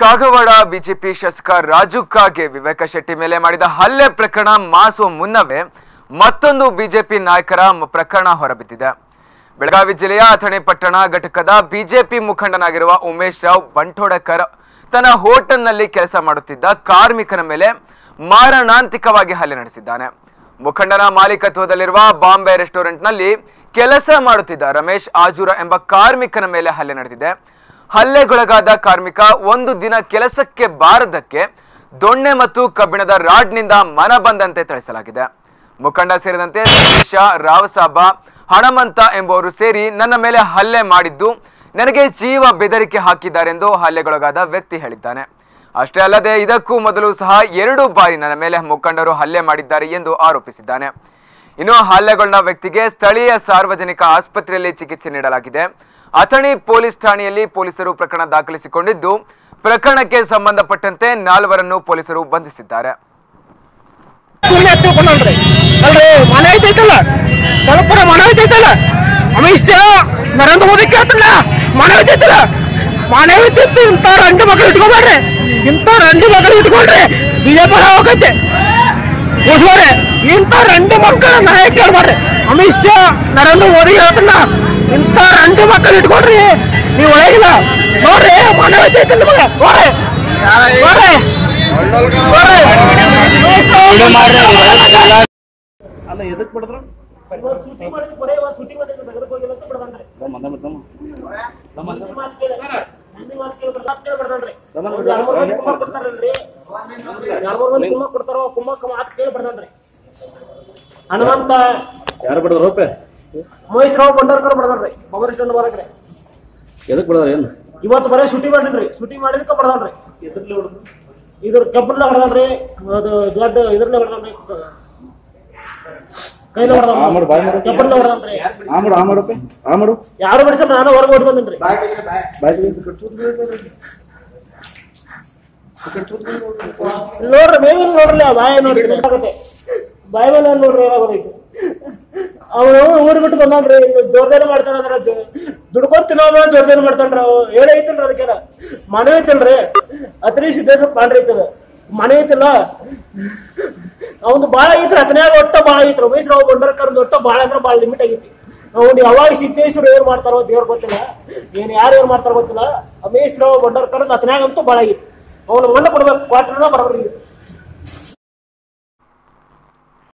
Kagwad BJP ಶಾಸಕ ರಾಜು ಕಾಗೆ ವಿವೇಕ ಶೆಟ್ಟಿ ಮೇಲೆ ಮಾಡಿದ ಹಲ್ಲೆ ಪ್ರಕರಣ ಮಾಸುವ ಮುನ್ನವೇ ಮತ್ತೊಂದು ಬಿಜೆಪಿ ನಾಯಕರ ಮ- ಪ್ರಕರಣ ಹೊರಬಿದ್ದಿದೆ ಬೆಳಗಾವಿ ಜಿಲ್ಲೆಯ ಅಥಣಿ ಪಟ್ಟಣ ಘಟಕದ ಬಿಜೆಪಿ ಮುಖಂಡನಾಗಿರುವ ಉಮೇಶ್ ರಾವ್ ಬಂಟೋಡಕರ್ ತನ್ನ ಹೋಟೆಲ್ನಲ್ಲಿ ಕೆಲಸ ಮಾಡುತ್ತಿದ್ದ ಕಾರ್ಮಿಕನ ಮೇಲೆ ಮಾರಣಾಂತಿಕವಾಗಿ ಹಲ್ಲೆ ನಡೆಸಿದ್ದಾನೆ ಮುಖಂಡನ ಮಾಲೀಕತ್ವದಲ್ಲಿರುವ ಬಾಂಬೆ ರೆಸ್ಟೋರೆಂಟ್ನಲ್ಲಿ ಕೆಲಸ ಮಾಡುತ್ತಿದ್ದ ರಮೇಶ್ ಆಜೂರ ಎಂಬ ಕಾರ್ಮಿಕನ ಮೇಲೆ ಹಲ್ಲೆ ನಡೆದಿದೆ ಹಲ್ಲೆಗೊಳಗಾದ ಕಾರ್ಮಿಕ ಒಂದು ದಿನ ಕೆಲಸಕ್ಕೆ ಬಾರದಕ್ಕೆ ದೊಣ್ಣೆ ಮತ್ತು ಕಬ್ಬಿಣದ ರಾಡ್ನಿಂದ ಮನ ಬಂದಂತೆ ಥಳಿಸಲಾಗಿದೆ ಮುಖಂಡ ಸೇರಿದಂತೆ ಸತೀಶ ರಾವಸಾಬ ಹಣಮಂತ ಎಂಬುವರು ಸೇರಿ ನನ್ನ ಮೇಲೆ ಹಲ್ಲೆ ಮಾಡಿದ್ದು ನನಗೆ ಜೀವ ಬೆದರಿಕೆ ಹಾಕಿದ್ದಾರೆಂದು ಹಲ್ಲೆಗೊಳಗಾದ ವ್ಯಕ್ತಿ ಹೇಳಿದ್ದಾನೆ ಅಷ್ಟೇ ಅಲ್ಲದೆ ಇದಕ್ಕೂ ಮೊದಲು ಸಹ ಎರಡು ಬಾರಿ ನನ್ನ ಮೇಲೆ ಮುಖಂಡರು ಹಲ್ಲೆ ಮಾಡಿದ್ದಾರೆ ಎಂದು ಆರೋಪಿಸಿದ್ದಾನೆ ಇನ್ನು ಹಲ್ಲೆಗೊಂಡ ವ್ಯಕ್ತಿಗೆ ಸ್ಥಳೀಯ ಸಾರ್ವಜನಿಕ ಆಸ್ಪತ್ರೆಯಲ್ಲಿ ಚಿಕಿತ್ಸೆ ನೀಡಲಾಗಿದೆ ಅಥಣಿ ಪೊಲೀಸ್ ಠಾಣೆಯಲ್ಲಿ ಪೊಲೀಸರು ಪ್ರಕರಣ ದಾಖಲಿಸಿಕೊಂಡಿದ್ದು ಪ್ರಕರಣಕ್ಕೆ ಸಂಬಂಧಪಟ್ಟಂತೆ ನಾಲ್ವರನ್ನು ಪೊಲೀಸರು ಬಂಧಿಸಿದ್ದಾರೆ ಸುಮ್ಮನೆ ಎತ್ತಿಕೊಂಡ್ರಿ ಅಲ್ರಿ ಮನೆ ಐತೈತಲ್ಲ ಸ್ವಲ್ಪ ಮನೆ ಐತೈತಲ್ಲ ಅಮಿತ್ ಶಾ ನರೇಂದ್ರ ಮೋದಿ ಕೇಳ್ತಲ್ಲ ಮನೆ ಐತೈತಲ್ಲ ಮನೆ ಐತಿತ್ತು ಇಂಥ ರಂಡಿ ಮಕ್ಕಳು ಇಟ್ಕೊಬೇಡ್ರಿ ಇಂಥ ರಂಡಿ ಮಕ್ಕಳು ಇಟ್ಕೊಂಡ್ರಿ ಬಿಜೆಪಿ ಹೋಗೈತೆ ಮುಸ್ವರೆ ಇಂಥ ರಂಡಿ ಮಕ್ಕಳ ನಾಯಕ ಕೇಳ್ಬಾರ್ರಿ ಅಮಿತ್ ಶಾ ನರೇಂದ್ರ ಮೋದಿ ಹೇಳ್ತಲ್ಲ ಇಂಥ ರಂಡಿ ಮಕ್ಕಳು ಇಟ್ಕೊಂಡ್ರಿ ನೀವು ಒಳಗಿಲ್ಲ ನೋಡ್ರಿ ಮನೆ ಐತೈತಲ್ಲ ಮಗ ನೋಡ್ರಿ ನೋಡ್ರಿ ನೋಡ್ರಿ ಅಲ್ಲ ಎದಕ್ ಬಿಡಿದ್ರು ಹನುಮಂತ ಯಾರು ಬಿಡಿದ್ರು ರೂಪೆ ಮಹೇಶ್ ರಾವ್ ಬಂಡಾರ್ಕರ್ ಬರ್ದಾನ್ರಿ ಪವರ್ ಸ್ಟೇಷನ್ ಬರಕ್ರಿ ಎದಕ್ ಬಿಡಿದ್ರ ಏನು ಇವತ್ತು ಬರೀ ಶೂಟಿ ಮಾಡಿನ್ರಿ ಶೂಟಿ ಮಾಡಿದಕ್ಕೆ ಬರ್ದಾನ್ರಿ ಇದ್ರ ಕಬ್ಬಲ್ಲ ಹೊಡೆದನ್ರಿ ಅದು ದೊಡ್ಡ ಇದ್ರಲ್ಲ ಹೊಡೆದನ್ರಿ ಕೈಲ ಆ ಮಾಡು, ಬಾಯ್ ಮಾಡು. ಕಬ್ಬಲ್ಲ ಹೊಡೆದನ್ರಿ ಆ ಮಾಡು ಆ ಮಾಡಪ್ಪ ಆ ಮಾಡು ಯಾರು ಬಡಿಸ ನಾನು ಹೊರಗೆ ಓಡಿ ಬಂದಿನ್ರಿ ಬಾಯ್ಗೆ ನೋಡ್ರಿ ಮೇವಿನ ನೋಡ್ರಲ್ಲ ಬಾಯ ನೋಡ್ರಿ ಆಗತ್ತೆ ಬಾಯ ಮೇಲೆ ನೋಡ್ರಿ ಏನಾಗೋದೈತಿ ಅವನು ಊರ್ ಬಿಟ್ಟು ಬಂದಾನ್ರಿ ಜೋರ್ದಾರಿ ಮಾಡ್ತಾನಂದ್ರ ದುಡ್ಕೊಂಡ್ ತಿನ್ನೋದ ಜೋರ್ದಾರಿ ಮಾಡ್ತಾನ್ರಿ ಅವ ಹೇಳಿ ಐತಲ್ರಿ ಅದಕ್ಕೆಲ್ಲ ಮನೆ ಐತಲ್ರಿ ಅತ್ರಿ ಸಿದ್ದೇಶ್ವರ ಪಾಂಡ್ರಿ ಐತದ ಮನೆ ಐತಲ್ಲ ಅವನು ಬಾಳ ಐತ್ರಿ ಹದಿನಾರು ಒಟ್ಟ ಬಾಳ ಐತ್ರಿ ಉಮೇಶ್ ರಾವ್ ಬಂಡರ್ಕರ್ ಒಟ್ಟ ಬಾಳ ಅಂದ್ರೆ ಬಾಳ ಲಿಮಿಟ್ ಆಗೈತಿ ಅವ್ನು ಯಾವಾಗ ಸಿದ್ದೇಶ್ವರ ಏನ್ ಮಾಡ್ತಾರೋ ದೇವ್ರ ಗೊತ್ತಿಲ್ಲ ಏನ್ ಯಾರು ಏನ್ ಮಾಡ್ತಾರೋ ಗೊತ್ತಿಲ್ಲ ಉಮೇಶ್ ರಾವ್ ಬಂಡರ್ಕರ್ ಹದಿನಾಗ ಅಂತೂ ಬಾಳ ಆಗೈತಿ ಅವನು ಮಣ್ಣು ಕೊಡ್ಬೇಕು ಕ್ವಾರ್ಟರ್ನ ಬರೋಬ್ರಿ